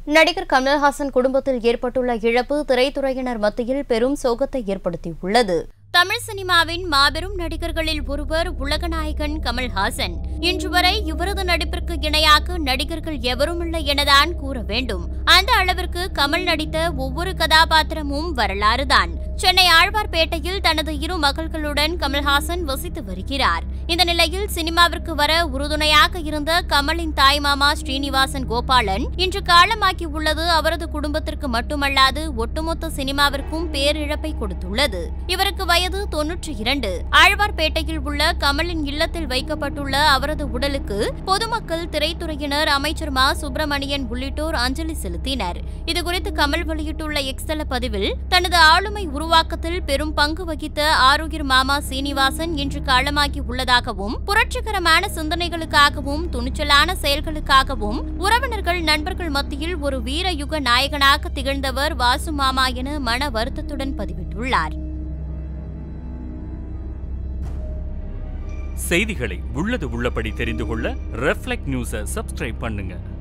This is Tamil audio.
நடிகர் கமல்ஹாசன் குடும்பத்தில் ஏற்பட்டுள்ள இழப்பு திரைத்துறையினர் மத்தியில் பெரும் சோகத்தை ஏற்படுத்தியுள்ளது தமிழ் சினிமாவின் மாபெரும் நடிகர்களில் ஒருவர் உலகநாயகன் கமல்ஹாசன் இன்று வரை இவரது நடிப்பிற்கு இணையாக நடிகர்கள் எவருமில்லை எனதான் கூற வேண்டும் அந்த அளவிற்கு கமல் நடித்த ஒவ்வொரு கதாபாத்திரமும் வரலாறுதான் சென்னை ஆழ்வார்பேட்டையில் தனது இரு மகள்களுடன் கமல்ஹாசன் வசித்து வருகிறார் இந்த நிலையில் சினிமாவிற்கு வர உறுதுணையாக இருந்த கமலின் தாய்மாமா ஸ்ரீனிவாசன் கோபாலன் இன்று காலமாக்கி உள்ளது அவரது குடும்பத்திற்கு மட்டுமல்லாது ஒட்டுமொத்த சினிமாவிற்கும் பேரிழப்பை கொடுத்துள்ளது இவருக்கு வயது தொன்னூற்றி இரண்டு ஆழ்வார்பேட்டையில் உள்ள கமலின் இல்லத்தில் வைக்கப்பட்டுள்ள அவரது உடலுக்கு பொதுமக்கள் திரைத்துறையினர் அமைச்சர் மா சுப்பிரமணியன் உள்ளிட்டோர் அஞ்சலி செலுத்தினர் இதுகுறித்து கமல் வெளியிட்டுள்ள எக்ஸ்தல பதிவில் தனது ஆளுமை உருவாக்கத்தில் பெரும் பங்கு வகித்த ஆரோக்கியர் மாமா சீனிவாசன் இன்று காலமாகி உள்ளதாகவும் புரட்சிகரமான சிந்தனைகளுக்காகவும் துணிச்சலான செயல்களுக்காகவும் உறவினர்கள் நண்பர்கள் மத்தியில் ஒரு வீரயுக நாயகனாக திகழ்ந்தவர் வாசு மாமா என மன வருத்தத்துடன் பதிவிட்டுள்ளார் செய்திகளை உள்ளது உள்ளபடி தெரிந்து கொள்ள ரெஃப்ளெக்ட் நியூஸை சப்ஸ்கிரைப் பண்ணுங்க